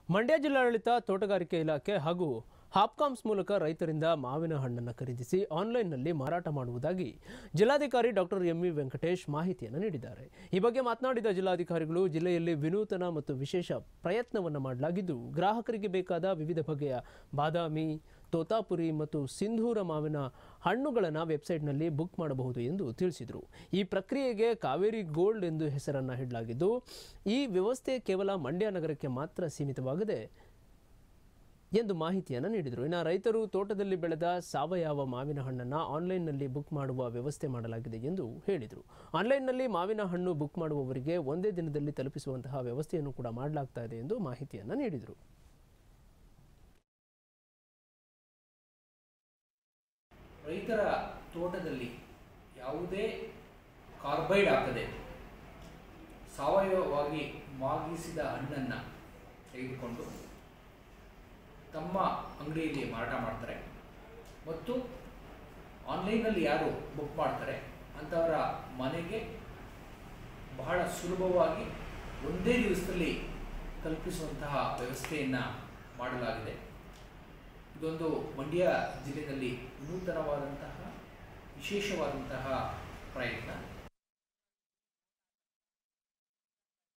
ಮಂಡ್ಯ ಜಿಲ್ಲಾಡಳಿತ ತೋಟಗಾರಿಕೆ ಇಲಾಖೆ ಹಾಗೂ ಹಾಪ್ಕಾಮ್ಸ್ ಮೂಲಕ ರೈತರಿಂದ ಮಾವಿನ ಹಣ್ಣನ್ನು ಖರೀದಿಸಿ ಆನ್ಲೈನ್ನಲ್ಲಿ ಮಾರಾಟ ಮಾಡುವುದಾಗಿ ಜಿಲ್ಲಾಧಿಕಾರಿ ಡಾಕ್ಟರ್ ಎಂವಿ ವೆಂಕಟೇಶ್ ಮಾಹಿತಿಯನ್ನು ನೀಡಿದ್ದಾರೆ ಈ ಬಗ್ಗೆ ಮಾತನಾಡಿದ ಜಿಲ್ಲಾಧಿಕಾರಿಗಳು ಜಿಲ್ಲೆಯಲ್ಲಿ ವಿನೂತನ ಮತ್ತು ವಿಶೇಷ ಪ್ರಯತ್ನವನ್ನು ಮಾಡಲಾಗಿದ್ದು ಗ್ರಾಹಕರಿಗೆ ಬೇಕಾದ ವಿವಿಧ ಬಗೆಯ ಬಾದಾಮಿ ತೋತಾಪುರಿ ಮತ್ತು ಸಿಂಧೂರ ಮಾವಿನ ಹಣ್ಣುಗಳನ್ನು ವೆಬ್ಸೈಟ್ನಲ್ಲಿ ಬುಕ್ ಮಾಡಬಹುದು ಎಂದು ತಿಳಿಸಿದರು ಈ ಪ್ರಕ್ರಿಯೆಗೆ ಕಾವೇರಿ ಗೋಲ್ಡ್ ಎಂದು ಹೆಸರನ್ನು ಇಡಲಾಗಿದ್ದು ಈ ವ್ಯವಸ್ಥೆ ಕೇವಲ ಮಂಡ್ಯ ನಗರಕ್ಕೆ ಮಾತ್ರ ಸೀಮಿತವಾಗದೆ ಎಂದು ಮಾಹಿತಿಯನ್ನು ನೀಡಿದರು ಇನ್ನು ರೈತರು ತೋಟದಲ್ಲಿ ಬೆಳೆದ ಸಾವಯವ ಮಾವಿನ ಹಣ್ಣನ್ನು ಆನ್ಲೈನ್ನಲ್ಲಿ ಬುಕ್ ಮಾಡುವ ವ್ಯವಸ್ಥೆ ಮಾಡಲಾಗಿದೆ ಎಂದು ಹೇಳಿದರು ಆನ್ಲೈನ್ನಲ್ಲಿ ಮಾವಿನ ಹಣ್ಣು ಬುಕ್ ಮಾಡುವವರಿಗೆ ಒಂದೇ ದಿನದಲ್ಲಿ ತಲುಪಿಸುವಂತಹ ವ್ಯವಸ್ಥೆಯನ್ನು ಕೂಡ ಮಾಡಲಾಗ್ತಾ ಇದೆ ಎಂದು ಮಾಹಿತಿಯನ್ನು ನೀಡಿದರು ರೈತರ ತೋಟದಲ್ಲಿ ಯಾವುದೇ ಕಾರ್ಬೈಡ್ ಹಾಕದೆ ಸಾವಯವವಾಗಿ ಮಾಗಿಸಿದ ಹಣ್ಣನ್ನು ತೆಗೆದುಕೊಂಡು ತಮ್ಮ ಅಂಗಡಿಯಲ್ಲಿ ಮಾರಾಟ ಮಾಡ್ತಾರೆ ಮತ್ತು ಆನ್ಲೈನಲ್ಲಿ ಯಾರು ಬುಕ್ ಮಾಡ್ತಾರೆ ಅಂಥವರ ಮನೆಗೆ ಬಹಳ ಸುಲಭವಾಗಿ ಒಂದೇ ದಿವಸದಲ್ಲಿ ಕಲ್ಪಿಸುವಂತಹ ವ್ಯವಸ್ಥೆಯನ್ನು ಮಾಡಲಾಗಿದೆ ಇದೊಂದು ಮಂಡ್ಯ ಜಿಲ್ಲೆಯಲ್ಲಿ ನೂತನವಾದಂತಹ ವಿಶೇಷವಾದಂತಹ ಪ್ರಯತ್ನ